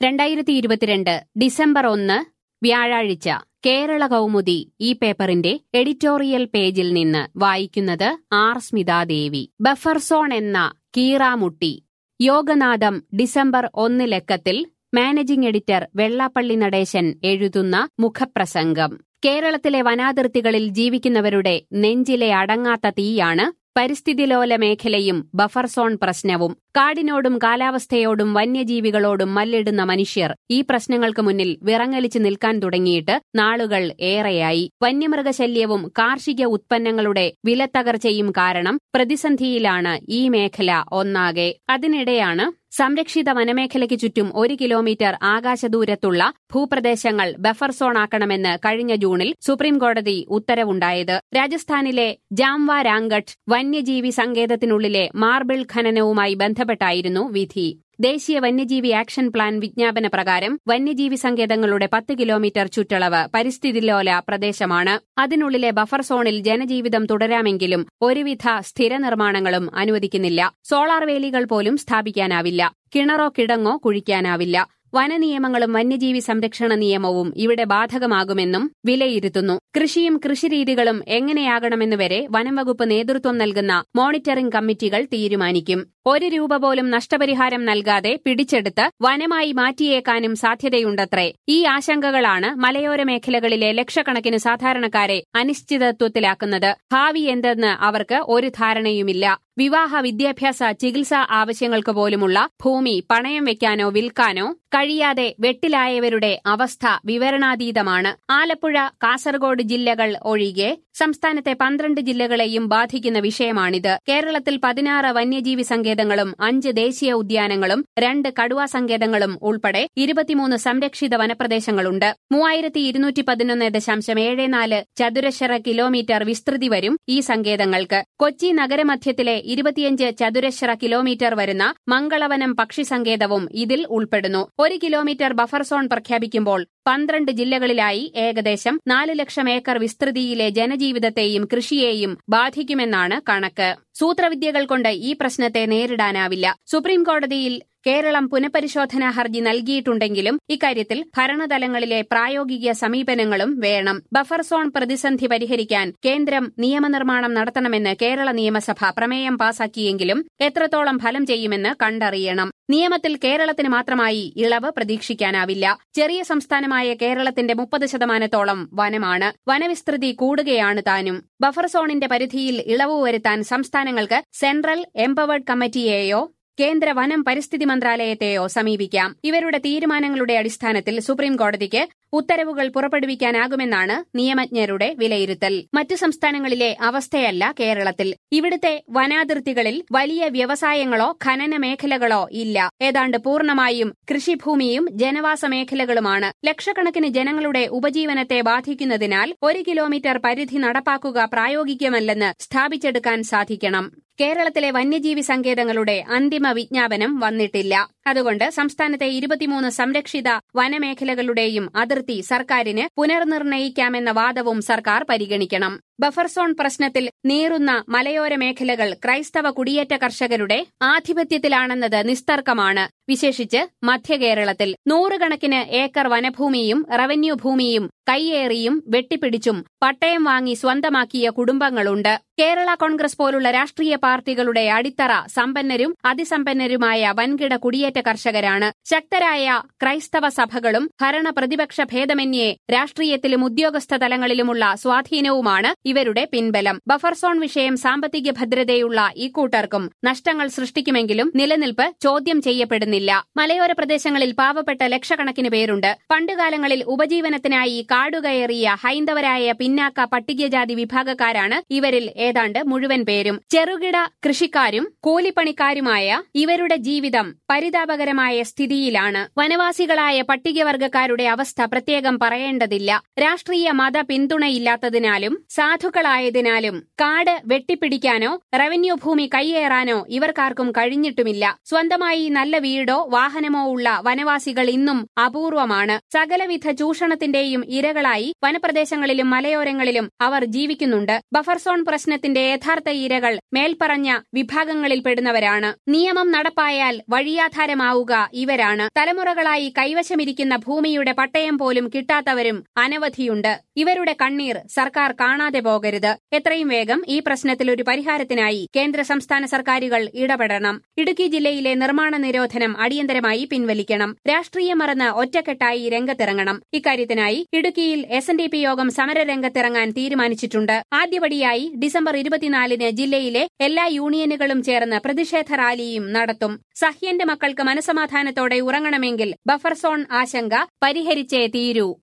രണ്ടായിരത്തി ഇരുപത്തിരണ്ട് ഡിസംബർ ഒന്ന് വ്യാഴാഴ്ച കേരള കൗമുദി ഈ പേപ്പറിന്റെ എഡിറ്റോറിയൽ പേജിൽ നിന്ന് വായിക്കുന്നത് ആർ സ്മിതാദേവി ബഫർ സോൺ എന്ന കീറാമുട്ടി യോഗനാഥം ഡിസംബർ ഒന്ന് ലക്കത്തിൽ മാനേജിംഗ് എഡിറ്റർ വെള്ളാപ്പള്ളി നടേശൻ എഴുതുന്ന മുഖപ്രസംഗം കേരളത്തിലെ വനാതിർത്തികളിൽ ജീവിക്കുന്നവരുടെ നെഞ്ചിലെ അടങ്ങാത്ത തീയാണ് പരിസ്ഥിതിലോല മേഖലയും ബഫർ സോൺ പ്രശ്നവും കാടിനോടും കാലാവസ്ഥയോടും വന്യജീവികളോടും മല്ലിടുന്ന മനുഷ്യർ ഈ പ്രശ്നങ്ങൾക്ക് മുന്നിൽ വിറങ്ങലിച്ചു നിൽക്കാൻ തുടങ്ങിയിട്ട് നാളുകൾ ഏറെയായി വന്യമൃഗശല്യവും കാർഷിക ഉത്പന്നങ്ങളുടെ വിലത്തകർച്ചയും കാരണം പ്രതിസന്ധിയിലാണ് ഈ മേഖല ഒന്നാകെ അതിനിടെയാണ് സംരക്ഷിത വനമേഖലയ്ക്ക് ചുറ്റും ഒരു കിലോമീറ്റർ ആകാശദൂരത്തുള്ള ഭൂപ്രദേശങ്ങൾ ബഫർ സോൺ ആക്കണമെന്ന് കഴിഞ്ഞ ജൂണിൽ സുപ്രീംകോടതി ഉത്തരവുണ്ടായത് രാജസ്ഥാനിലെ ജാംവ രാംഗഡ് വന്യജീവി സങ്കേതത്തിനുള്ളിലെ മാർബിൾ ഖനനവുമായി ബന്ധപ്പെട്ടായിരുന്നു വിധി ദേശീയ വന്യജീവി ആക്ഷൻ പ്ലാൻ വിജ്ഞാപന പ്രകാരം വന്യജീവി സങ്കേതങ്ങളുടെ പത്ത് കിലോമീറ്റർ ചുറ്റളവ് പരിസ്ഥിതിലോല പ്രദേശമാണ് അതിനുള്ളിലെ ബഫർ സോണിൽ ജനജീവിതം തുടരാമെങ്കിലും ഒരുവിധ സ്ഥിര നിർമ്മാണങ്ങളും അനുവദിക്കുന്നില്ല സോളാർ വേലികൾ പോലും സ്ഥാപിക്കാനാവില്ല കിണറോ കിടങ്ങോ കുഴിക്കാനാവില്ല വനനിയമങ്ങളും വന്യജീവി സംരക്ഷണ നിയമവും ഇവിടെ ബാധകമാകുമെന്നും വിലയിരുത്തുന്നു കൃഷിയും കൃഷിരീതികളും എങ്ങനെയാകണമെന്നുവരെ വനം വകുപ്പ് നേതൃത്വം നൽകുന്ന മോണിറ്ററിംഗ് കമ്മിറ്റികൾ തീരുമാനിക്കും ഒരു രൂപ പോലും നഷ്ടപരിഹാരം നൽകാതെ പിടിച്ചെടുത്ത് വനമായി മാറ്റിയേക്കാനും സാധ്യതയുണ്ടത്രേ ഈ ആശങ്കകളാണ് മലയോര മേഖലകളിലെ ലക്ഷക്കണക്കിന് സാധാരണക്കാരെ അനിശ്ചിതത്വത്തിലാക്കുന്നത് ഭാവി എന്തെന്ന് അവർക്ക് ഒരു ധാരണയുമില്ല വിവാഹ വിദ്യാഭ്യാസ ചികിത്സാ ആവശ്യങ്ങൾക്ക് പോലുമുള്ള ഭൂമി പണയം വെക്കാനോ വിൽക്കാനോ കഴിയാതെ വെട്ടിലായവരുടെ അവസ്ഥ വിവരണാതീതമാണ് ആലപ്പുഴ കാസർഗോഡ് ജില്ലകൾ ഒഴികെ സംസ്ഥാനത്തെ പന്ത്രണ്ട് ജില്ലകളെയും ബാധിക്കുന്ന വിഷയമാണിത് കേരളത്തിൽ പതിനാറ് വന്യജീവി സങ്കേതങ്ങളും അഞ്ച് ദേശീയ ഉദ്യാനങ്ങളും രണ്ട് കടുവാ സങ്കേതങ്ങളും ഉൾപ്പെടെ ഇരുപത്തിമൂന്ന് സംരക്ഷിത വനപ്രദേശങ്ങളുണ്ട് മൂവായിരത്തി ഇരുന്നൂറ്റി പതിനൊന്ന് ദശാംശം ഏഴ് നാല് ചതുരശ്ര കിലോമീറ്റർ വിസ്തൃതി വരും ഈ സങ്കേതങ്ങൾക്ക് കൊച്ചി നഗരമധ്യത്തിലെ ഇരുപത്തിയഞ്ച് ചതുരശ്ര കിലോമീറ്റർ വരുന്ന മംഗളവനം പക്ഷി സങ്കേതവും ഇതിൽ ഉൾപ്പെടുന്നു ഒരു കിലോമീറ്റർ ബഫർ സോൺ പ്രഖ്യാപിക്കുമ്പോൾ പന്ത്രണ്ട് ജില്ലകളിലായി ഏകദേശം നാല് ലക്ഷം ഏക്കർ വിസ്തൃതിയിലെ ജനജീവിതത്തെയും കൃഷിയെയും ബാധിക്കുമെന്നാണ് കണക്ക് സൂത്രവിദ്യകൾ കൊണ്ട് ഈ പ്രശ്നത്തെ നേരിടാനാവില്ല സുപ്രീംകോടതിയിൽ കേരളം പുനഃപരിശോധനാ ഹർജി നൽകിയിട്ടുണ്ടെങ്കിലും ഇക്കാര്യത്തിൽ ഭരണതലങ്ങളിലെ പ്രായോഗിക സമീപനങ്ങളും വേണം ബഫർ സോൺ പ്രതിസന്ധി പരിഹരിക്കാൻ കേന്ദ്രം നിയമനിർമ്മാണം നടത്തണമെന്ന് കേരള നിയമസഭ പ്രമേയം പാസാക്കിയെങ്കിലും എത്രത്തോളം ഫലം ചെയ്യുമെന്ന് കണ്ടറിയണം നിയമത്തിൽ കേരളത്തിന് മാത്രമായി ഇളവ് പ്രതീക്ഷിക്കാനാവില്ല ചെറിയ സംസ്ഥാനമായ കേരളത്തിന്റെ മുപ്പത് ശതമാനത്തോളം വനമാണ് വനവിസ്തൃതി കൂടുകയാണ് താനും ബഫർ സോണിന്റെ പരിധിയിൽ ഇളവ് വരുത്താൻ സംസ്ഥാനങ്ങൾക്ക് സെൻട്രൽ എംപവേർഡ് കമ്മിറ്റിയെയോ കേന്ദ്ര വനം പരിസ്ഥിതി മന്ത്രാലയത്തെയോ സമീപിക്കാം ഇവരുടെ തീരുമാനങ്ങളുടെ അടിസ്ഥാനത്തിൽ സുപ്രീംകോടതിക്ക് ഉത്തരവുകൾ പുറപ്പെടുവിക്കാനാകുമെന്നാണ് നിയമജ്ഞരുടെ വിലയിരുത്തൽ മറ്റു സംസ്ഥാനങ്ങളിലെ അവസ്ഥയല്ല കേരളത്തിൽ ഇവിടുത്തെ വനാതിർത്തികളിൽ വലിയ വ്യവസായങ്ങളോ ഖനന മേഖലകളോ ഇല്ല ഏതാണ്ട് പൂർണ്ണമായും കൃഷിഭൂമിയും ജനവാസ മേഖലകളുമാണ് ലക്ഷക്കണക്കിന് ജനങ്ങളുടെ ഉപജീവനത്തെ ബാധിക്കുന്നതിനാൽ ഒരു കിലോമീറ്റർ പരിധി നടപ്പാക്കുക പ്രായോഗികമല്ലെന്ന് സ്ഥാപിച്ചെടുക്കാൻ സാധിക്കണം കേരളത്തിലെ വന്യജീവി സങ്കേതങ്ങളുടെ അന്തിമ വിജ്ഞാപനം വന്നിട്ടില്ല അതുകൊണ്ട് സംസ്ഥാനത്തെ ഇരുപത്തിമൂന്ന് സംരക്ഷിത വനമേഖലകളുടെയും അതിർത്തി സർക്കാരിന് പുനർനിർണയിക്കാമെന്ന വാദവും സർക്കാർ പരിഗണിക്കണം ബഫർ സോൺ പ്രശ്നത്തിൽ നീറുന്ന മലയോര മേഖലകൾ ക്രൈസ്തവ കുടിയേറ്റ കർഷകരുടെ ആധിപത്യത്തിലാണെന്നത് നിസ്തർക്കമാണ് വിശേഷിച്ച് മധ്യകേരളത്തിൽ നൂറുകണക്കിന് ഏക്കർ വനഭൂമിയും റവന്യൂ ഭൂമിയും കൈയേറിയും വെട്ടിപ്പിടിച്ചും പട്ടയം വാങ്ങി സ്വന്തമാക്കിയ കുടുംബങ്ങളുണ്ട് കേരള കോൺഗ്രസ് പോലുള്ള രാഷ്ട്രീയ പാർട്ടികളുടെ അടിത്തറ സമ്പന്നരും അതിസമ്പന്നരുമായ വൻകിട കുടിയേറ്റ കർഷകരാണ് ശക്തരായ ക്രൈസ്തവ സഭകളും ഭരണ പ്രതിപക്ഷ ഭേദമന്യേ രാഷ്ട്രീയത്തിലും ഉദ്യോഗസ്ഥ തലങ്ങളിലുമുള്ള സ്വാധീനവുമാണ് ഇവരുടെ പിൻബലം ബഫർ സോൺ വിഷയം സാമ്പത്തിക ഭദ്രതയുള്ള ഇക്കൂട്ടർക്കും നഷ്ടങ്ങൾ സൃഷ്ടിക്കുമെങ്കിലും നിലനിൽപ്പ് ചോദ്യം ചെയ്യപ്പെടുന്നില്ല മലയോര പ്രദേശങ്ങളിൽ പാവപ്പെട്ട ലക്ഷക്കണക്കിന് പേരുണ്ട് പണ്ടുകാലങ്ങളിൽ ഉപജീവനത്തിനായി കാടുകയറിയ ഹൈന്ദവരായ പിന്നാക്ക പട്ടികജാതി വിഭാഗക്കാരാണ് ഇവരിൽ ഏതാണ്ട് മുഴുവൻ പേരും ചെറുകിട കൃഷിക്കാരും കൂലിപ്പണിക്കാരുമായ ഇവരുടെ ജീവിതം പരിതാപകരമായ സ്ഥിതിയിലാണ് വനവാസികളായ പട്ടികവർഗക്കാരുടെ അവസ്ഥ പ്രത്യേകം പറയേണ്ടതില്ല രാഷ്ട്രീയ മത പിന്തുണയില്ലാത്തതിനാലും സാധുക്കളായതിനാലും കാട് വെട്ടിപ്പിടിക്കാനോ റവന്യൂ ഭൂമി കൈയേറാനോ ഇവർക്കാർക്കും കഴിഞ്ഞിട്ടുമില്ല സ്വന്തമായി നല്ല വീടോ വാഹനമോ ഉള്ള വനവാസികൾ ഇന്നും അപൂർവമാണ് സകലവിധ ചൂഷണത്തിന്റെയും ഇരകളായി വനപ്രദേശങ്ങളിലും മലയോരങ്ങളിലും അവർ ജീവിക്കുന്നുണ്ട് ബഫർ സോൺ പ്രശ്നത്തിന്റെ യഥാർത്ഥ ഇരകൾ മേൽപ്പറഞ്ഞ വിഭാഗങ്ങളിൽപ്പെടുന്നവരാണ് നിയമം നടപ്പായാൽ വഴിയാധാരമാവുക ഇവരാണ് തലമുറകളായി കൈവശമിരിക്കുന്ന ഭൂമിയുടെ പട്ടയം പോലും കിട്ടാത്തവരും അനവധിയുണ്ട് ഇവരുടെ കണ്ണീർ സർക്കാർ കാണാതെ പോകരുത് എത്രയും വേഗം ഈ പ്രശ്നത്തിൽ ഒരു പരിഹാരത്തിനായി കേന്ദ്ര സംസ്ഥാന സർക്കാരുകൾ ഇടപെടണം ഇടുക്കി ജില്ലയിലെ നിർമ്മാണ നിരോധനം അടിയന്തരമായി പിൻവലിക്കണം രാഷ്ട്രീയം മറന്ന് ഒറ്റക്കെട്ടായി രംഗത്തിറങ്ങണം ഇക്കാര്യത്തിനായി ഇടുക്കിയിൽ എസ് എൻ ഡി പി യോഗം സമരരംഗത്തിറങ്ങാൻ തീരുമാനിച്ചിട്ടുണ്ട് ആദ്യപടിയായി ഡിസംബർ ഇരുപത്തിനാലിന് ജില്ലയിലെ എല്ലാ യൂണിയനുകളും ചേർന്ന് പ്രതിഷേധ റാലിയും നടത്തും സഹ്യന്റെ മക്കൾക്ക് മനസമാധാനത്തോടെ ഉറങ്ങണമെങ്കിൽ ബഫർ സോൺ ആശങ്ക പരിഹരിച്ചേ തീരൂ